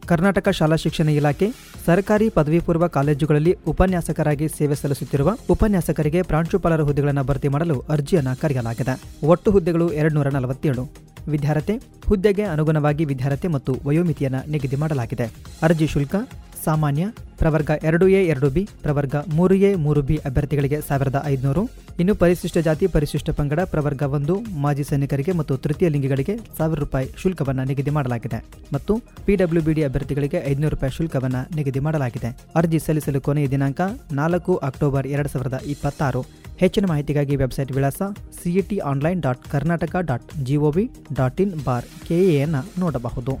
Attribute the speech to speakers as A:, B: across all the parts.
A: ಕರ್ನಾಟಕ ಶಾಲಾ ಶಿಕ್ಷಣ ಇಲಾಖೆ ಸರ್ಕಾರಿ ಪದವಿ ಪೂರ್ವ ಕಾಲೇಜುಗಳಲ್ಲಿ ಉಪನ್ಯಾಸಕರಾಗಿ ಸೇವೆ ಸಲ್ಲಿಸುತ್ತಿರುವ ಉಪನ್ಯಾಸಕರಿಗೆ ಪ್ರಾಂಶುಪಾಲರ ಹುದ್ದೆಗಳನ್ನು ಭರ್ತಿ ಮಾಡಲು ಅರ್ಜಿಯನ್ನು ಕರೆಯಲಾಗಿದೆ ಒಟ್ಟು ಹುದ್ದೆಗಳು ಎರಡುನೂರ ನಲವತ್ತೇಳು ವಿದ್ಯಾರ್ಥಿ ಹುದ್ದೆಗೆ ಅನುಗುಣವಾಗಿ ವಿದ್ಯಾರ್ಥಿ ಮತ್ತು ವಯೋಮಿತಿಯನ್ನು ನಿಗದಿ ಮಾಡಲಾಗಿದೆ ಅರ್ಜಿ ಶುಲ್ಕ ಸಾಮಾನ್ಯ ಪ್ರವರ್ಗ ಎರಡು ಎ ಎರಡು ಬಿ ಪ್ರವರ್ಗ ಮೂರು ಎ ಮೂರು ಬಿ ಅಭ್ಯರ್ಥಿಗಳಿಗೆ ಸಾವಿರದ ಐದುನೂರು ಇನ್ನು ಪರಿಶಿಷ್ಟ ಜಾತಿ ಪರಿಶಿಷ್ಟ ಪಂಗಡ ಪ್ರವರ್ಗ ಒಂದು ಮಾಜಿ ಸೈನಿಕರಿಗೆ ಮತ್ತು ತೃತೀಯ ಲಿಂಗಿಗಳಿಗೆ ಸಾವಿರ ರೂಪಾಯಿ ಶುಲ್ಕವನ್ನು ನಿಗದಿ ಮಾಡಲಾಗಿದೆ ಮತ್ತು ಪಿಡಬ್ಲ್ಯೂಬಿಡಿ ಅಭ್ಯರ್ಥಿಗಳಿಗೆ ಐದುನೂರು ರೂಪಾಯಿ ಶುಲ್ಕವನ್ನು ನಿಗದಿ ಮಾಡಲಾಗಿದೆ ಅರ್ಜಿ ಸಲ್ಲಿಸಲು ಕೊನೆಯ ದಿನಾಂಕ ನಾಲ್ಕು ಅಕ್ಟೋಬರ್ ಎರಡು ಸಾವಿರದ ಇಪ್ಪತ್ತಾರು ಹೆಚ್ಚಿನ ಮಾಹಿತಿಗಾಗಿ ವೆಬ್ಸೈಟ್ ವಿಳಾಸ CET online dot Karnataka dot GOV dot in bar ಕೆಎಯನ್ನು ನೋಡಬಹುದು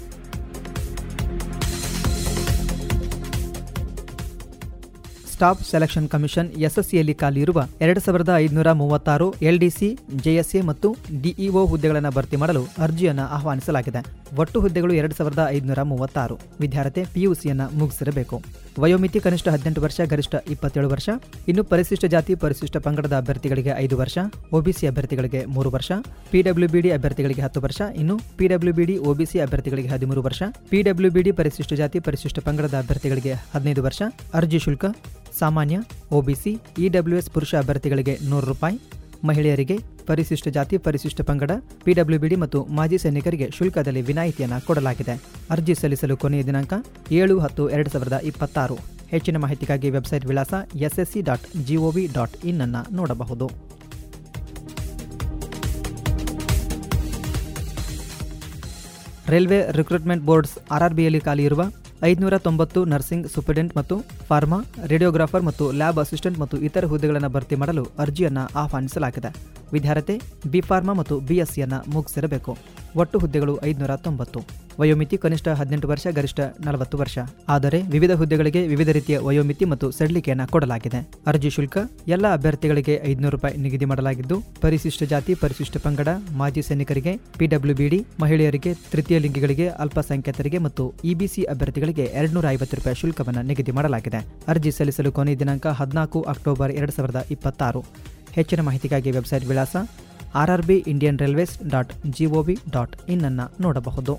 A: ಸ್ಟಾಫ್ ಸೆಲೆಕ್ಷನ್ ಕಮಿಷನ್ ಎಸ್ಎಸ್ಸಿಯಲ್ಲಿ ಖಾಲಿ ಇರುವ ಎರಡು ಸಾವಿರದ ಐದುನೂರ ಮೂವತ್ತಾರು ಎಲ್ಡಿಸಿ ಜೆಎಸ್ಎ ಮತ್ತು ಡಿಇಒ ಹುದ್ದೆಗಳನ್ನು ಭರ್ತಿ ಮಾಡಲು ಅರ್ಜಿಯನ್ನು ಆಹ್ವಾನಿಸಲಾಗಿದೆ ಒಟ್ಟು ಹುದ್ದೆಗಳು ಎರಡು ಸಾವಿರದ ಐದುನೂರ ಮೂವತ್ತಾರು ವಿದ್ಯಾರ್ಥಿ ಪಿಯುಸಿಯನ್ನು ಮುಗಿಸಿರಬೇಕು ವಯೋಮಿತಿ ಕನಿಷ್ಠ ಹದಿನೆಂಟು ವರ್ಷ ಗರಿಷ್ಠ ಇಪ್ಪತ್ತೇಳು ವರ್ಷ ಇನ್ನು ಪರಿಶಿಷ್ಟ ಜಾತಿ ಪರಿಶಿಷ್ಟ ಪಂಗಡದ ಅಭ್ಯರ್ಥಿಗಳಿಗೆ ಐದು ವರ್ಷ ಒಬಿಸಿ ಅಭ್ಯರ್ಥಿಗಳಿಗೆ ಮೂರು ವರ್ಷ ಪಿಡಬ್ಲ್ಯೂಬಿಡಿ ಅಭ್ಯರ್ಥಿಗಳಿಗೆ ಹತ್ತು ವರ್ಷ ಇನ್ನು ಪಿಡಬ್ಲ್ಯೂಬಿಡಿ ಒಬಿಸಿ ಅಭ್ಯರ್ಥಿಗಳಿಗೆ ಹದಿಮೂರು ವರ್ಷ ಪಿಡಬ್ಲ್ಯೂಬಿಡಿ ಪರಿಶಿಷ್ಟ ಜಾತಿ ಪರಿಶಿಷ್ಟ ಪಂಗಡದ ಅಭ್ಯರ್ಥಿಗಳಿಗೆ ಹದಿನೈದು ವರ್ಷ ಅರ್ಜಿ ಶುಲ್ಕ ಸಾಮಾನ್ಯ ಒಬಿಸಿ ಇಡಬ್ಲ್ಯೂಎಸ್ ಪುರುಷ ಅಭ್ಯರ್ಥಿಗಳಿಗೆ ನೂರು ರೂಪಾಯಿ ಮಹಿಳೆಯರಿಗೆ ಪರಿಶಿಷ್ಟ ಜಾತಿ ಪರಿಶಿಷ್ಟ ಪಂಗಡ ಪಿಡಬ್ಲ್ಯೂಬಿಡಿ ಮತ್ತು ಮಾಜಿ ಸೈನಿಕರಿಗೆ ಶುಲ್ಕದಲ್ಲಿ ವಿನಾಯಿತಿಯನ್ನು ಕೊಡಲಾಗಿದೆ ಅರ್ಜಿ ಸಲ್ಲಿಸಲು ಕೊನೆಯ ದಿನಾಂಕ ಏಳು ಹತ್ತು ಎರಡು ಸಾವಿರದ ಇಪ್ಪತ್ತಾರು ಹೆಚ್ಚಿನ ಮಾಹಿತಿಗಾಗಿ ವೆಬ್ಸೈಟ್ ವಿಳಾಸ SSC dot GOV dot in ಅನ್ನು ನೋಡಬಹುದು ರೈಲ್ವೆ ರಿಕ್ರೂಟ್ಮೆಂಟ್ ಬೋರ್ಡ್ಸ್ ಆರ್ಆರ್ಬಿಯಲ್ಲಿ ಖಾಲಿ ಇರುವ ಐದುನೂರ ತೊಂಬತ್ತು ನರ್ಸಿಂಗ್ ಸೂಪರಿಂಟೆಂಟ್ ಮತ್ತು ಫಾರ್ಮಾ ರೇಡಿಯೋಗ್ರಾಫರ್ ಮತ್ತು ಲ್ಯಾಬ್ ಅಸಿಸ್ಟೆಂಟ್ ಮತ್ತು ಇತರ ಹುದ್ದೆಗಳನ್ನು ಭರ್ತಿ ಮಾಡಲು ಅರ್ಜಿಯನ್ನು ಆಹ್ವಾನಿಸಲಾಗಿದೆ ವಿದ್ಯಾರ್ಥಿ ಬಿ ಫಾರ್ಮಾ ಮತ್ತು ಬಿಎಸ್ಸಿಯನ್ನು ಮುಗಿಸಿರಬೇಕು ಒಟ್ಟು ಹುದ್ದೆಗಳು ಐದುನೂರ ತೊಂಬತ್ತು ವಯೋಮಿತಿ ಕನಿಷ್ಠ ಹದಿನೆಂಟು ವರ್ಷ ಗರಿಷ್ಠ ನಲವತ್ತು ವರ್ಷ ಆದರೆ ವಿವಿಧ ಹುದ್ದೆಗಳಿಗೆ ವಿವಿಧ ರೀತಿಯ ವಯೋಮಿತಿ ಮತ್ತು ಸಡಿಲಿಕೆಯನ್ನು ಕೊಡಲಾಗಿದೆ ಅರ್ಜಿ ಶುಲ್ಕ ಎಲ್ಲ ಅಭ್ಯರ್ಥಿಗಳಿಗೆ ಐದುನೂರು ರೂಪಾಯಿ ನಿಗದಿ ಮಾಡಲಾಗಿದ್ದು ಪರಿಶಿಷ್ಟ ಜಾತಿ ಪರಿಶಿಷ್ಟ ಪಂಗಡ ಮಾಜಿ ಸೈನಿಕರಿಗೆ ಪಿಡಬ್ಲ್ಯೂಬಿಡಿ ಮಹಿಳೆಯರಿಗೆ ತೃತೀಯ ಲಿಂಗಿಗಳಿಗೆ ಅಲ್ಪಸಂಖ್ಯಾತರಿಗೆ ಮತ್ತು ಇಬಿಸಿ ಅಭ್ಯರ್ಥಿಗಳಿಗೆ ಎರಡ್ನೂರ ಐವತ್ತು ರೂಪಾಯಿ ಶುಲ್ಕವನ್ನು ನಿಗದಿ ಮಾಡಲಾಗಿದೆ ಅರ್ಜಿ ಸಲ್ಲಿಸಲು ಕೊನೆಯ ದಿನಾಂಕ ಹದಿನಾಲ್ಕು ಅಕ್ಟೋಬರ್ ಎರಡು ಸಾವಿರದ ಇಪ್ಪತ್ತಾರು ಹೆಚ್ಚಿನ ಮಾಹಿತಿಗಾಗಿ ವೆಬ್ಸೈಟ್ ವಿಳಾಸ RRB Indian railways dot GOV dot in ಅನ್ನು ನೋಡಬಹುದು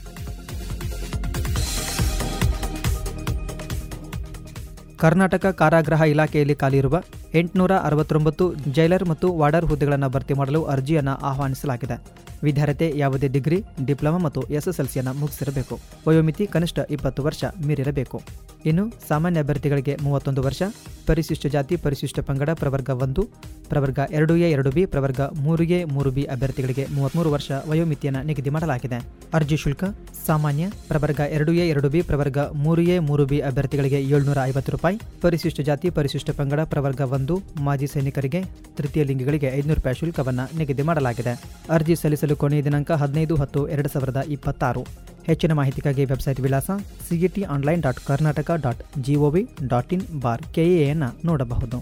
A: ಕರ್ನಾಟಕ ಕಾರಾಗೃಹ ಇಲಾಖೆಯಲ್ಲಿ ಖಾಲಿಯಿರುವ ಎಂಟುನೂರ ಅರವತ್ತೊಂಬತ್ತು ಜೈಲರ್ ಮತ್ತು ವಾರ್ಡರ್ ಹುದ್ದೆಗಳನ್ನು ಭರ್ತಿ ಮಾಡಲು ಅರ್ಜಿಯನ್ನು ಆಹ್ವಾನಿಸಲಾಗಿದೆ ವಿದ್ಯಾರ್ಥಿ ಯಾವುದೇ ಡಿಗ್ರಿ ಡಿಪ್ಲೊಮಾ ಮತ್ತು ಎಸ್ಎಸ್ಎಲ್ಸಿಯನ್ನು ಮುಗಿಸಿರಬೇಕು ವಯೋಮಿತಿ ಕನಿಷ್ಠ ಇಪ್ಪತ್ತು ವರ್ಷ ಮೀರಿರಬೇಕು ಇನ್ನು ಸಾಮಾನ್ಯ ಅಭ್ಯರ್ಥಿಗಳಿಗೆ ಮೂವತ್ತೊಂದು ವರ್ಷ ಪರಿಶಿಷ್ಟ ಜಾತಿ ಪರಿಶಿಷ್ಟ ಪಂಗಡ ಪ್ರವರ್ಗ ಒಂದು ಪ್ರವರ್ಗ ಎರಡು ಎ ಎರಡು ಬಿ ಪ್ರವರ್ಗ ಮೂರು ಎ ಮೂರು ಬಿ ಅಭ್ಯರ್ಥಿಗಳಿಗೆ ಮೂವತ್ತ್ಮೂರು ವರ್ಷ ವಯೋಮಿತಿಯನ್ನು ನಿಗದಿ ಮಾಡಲಾಗಿದೆ ಅರ್ಜಿ ಶುಲ್ಕ ಸಾಮಾನ್ಯ ಪ್ರವರ್ಗ ಎರಡು ಎ ಎರಡು ಬಿ ಪ್ರವರ್ಗ ಮೂರು ಎ ಮೂರು ಬಿ ಅಭ್ಯರ್ಥಿಗಳಿಗೆ ಏಳ್ನೂರ ಐವತ್ತು ರೂಪಾಯಿ ಪರಿಶಿಷ್ಟ ಜಾತಿ ಪರಿಶಿಷ್ಟ ಪಂಗಡ ಪ್ರವರ್ಗ ಒಂದು ಮಾಜಿ ಸೈನಿಕರಿಗೆ ತೃತೀಯ ಲಿಂಗಿಗಳಿಗೆ ಐದುನೂರು ರೂಪಾಯಿ ಶುಲ್ಕವನ್ನು ನಿಗದಿ ಮಾಡಲಾಗಿದೆ ಅರ್ಜಿ ಸಲ್ಲಿಸಲು ಕೊನೆಯ ದಿನಾಂಕ ಹದಿನೈದು ಹತ್ತು ಎರಡು ಸಾವಿರದ ಇಪ್ಪತ್ತಾರು ಹೆಚ್ಚಿನ ಮಾಹಿತಿಗಾಗಿ ವೆಬ್ಸೈಟ್ ವಿಳಾಸ CET online dot Karnataka dot GOV dot in bar ಕೆಎಯನ್ನು ನೋಡಬಹುದು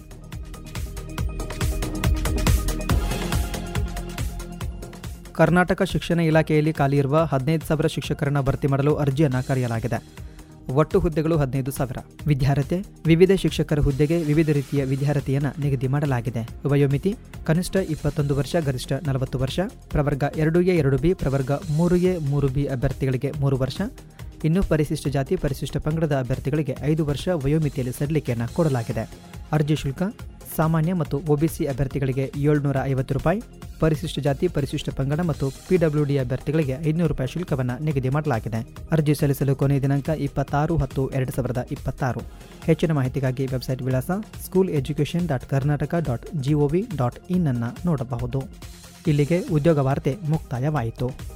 A: ಕರ್ನಾಟಕ ಶಿಕ್ಷಣ ಇಲಾಖೆಯಲ್ಲಿ ಖಾಲಿಯಿರುವ ಹದಿನೈದು ಸಾವಿರ ಶಿಕ್ಷಕರನ್ನು ಭರ್ತಿ ಮಾಡಲು ಅರ್ಜಿಯನ್ನು ಕರೆಯಲಾಗಿದೆ ಒಟ್ಟು ಹುದ್ದೆಗಳು ಹದಿನೈದು ಸಾವಿರ ವಿದ್ಯಾರ್ಥಿ ವಿವಿಧ ಶಿಕ್ಷಕರ ಹುದ್ದೆಗೆ ವಿವಿಧ ರೀತಿಯ ವಿದ್ಯಾರ್ಥಿಯನ್ನು ನಿಗದಿ ಮಾಡಲಾಗಿದೆ ವಯೋಮಿತಿ ಕನಿಷ್ಠ ಇಪ್ಪತ್ತೊಂದು ವರ್ಷ ಗರಿಷ್ಠ ನಲವತ್ತು ವರ್ಷ ಪ್ರವರ್ಗ ಎರಡು ಎ ಎರಡು ಬಿ ಪ್ರವರ್ಗ ಮೂರು ಎ ಮೂರು ಬಿ ಅಭ್ಯರ್ಥಿಗಳಿಗೆ ಮೂರು ವರ್ಷ ಇನ್ನು ಪರಿಶಿಷ್ಟ ಜಾತಿ ಪರಿಶಿಷ್ಟ ಪಂಗಡದ ಅಭ್ಯರ್ಥಿಗಳಿಗೆ ಐದು ವರ್ಷ ವಯೋಮಿತಿಯಲ್ಲಿ ಸಡಿಲಿಕೆಯನ್ನು ಕೊಡಲಾಗಿದೆ ಅರ್ಜಿ ಶುಲ್ಕ ಸಾಮಾನ್ಯ ಮತ್ತು ಒಬಿಸಿ ಅಭ್ಯರ್ಥಿಗಳಿಗೆ ಏಳ್ನೂರ ಐವತ್ತು ರೂಪಾಯಿ ಪರಿಶಿಷ್ಟ ಜಾತಿ ಪರಿಶಿಷ್ಟ ಪಂಗಡ ಮತ್ತು ಪಿಡಬ್ಲ್ಯೂಡಿ ಅಭ್ಯರ್ಥಿಗಳಿಗೆ ಐದುನೂರು ರೂಪಾಯಿ ಶುಲ್ಕವನ್ನು ನಿಗದಿ ಮಾಡಲಾಗಿದೆ ಅರ್ಜಿ ಸಲ್ಲಿಸಲು ಕೊನೆಯ ದಿನಾಂಕ ಇಪ್ಪತ್ತಾರು ಹತ್ತು ಎರಡು ಸಾವಿರದ ಇಪ್ಪತ್ತಾರು ಹೆಚ್ಚಿನ ಮಾಹಿತಿಗಾಗಿ ವೆಬ್ಸೈಟ್ ವಿಳಾಸ school education dot Karnataka dot GOV dot in ಅನ್ನು ನೋಡಬಹುದು ಇಲ್ಲಿಗೆ ಉದ್ಯೋಗ ವಾರ್ತೆ ಮುಕ್ತಾಯವಾಯಿತು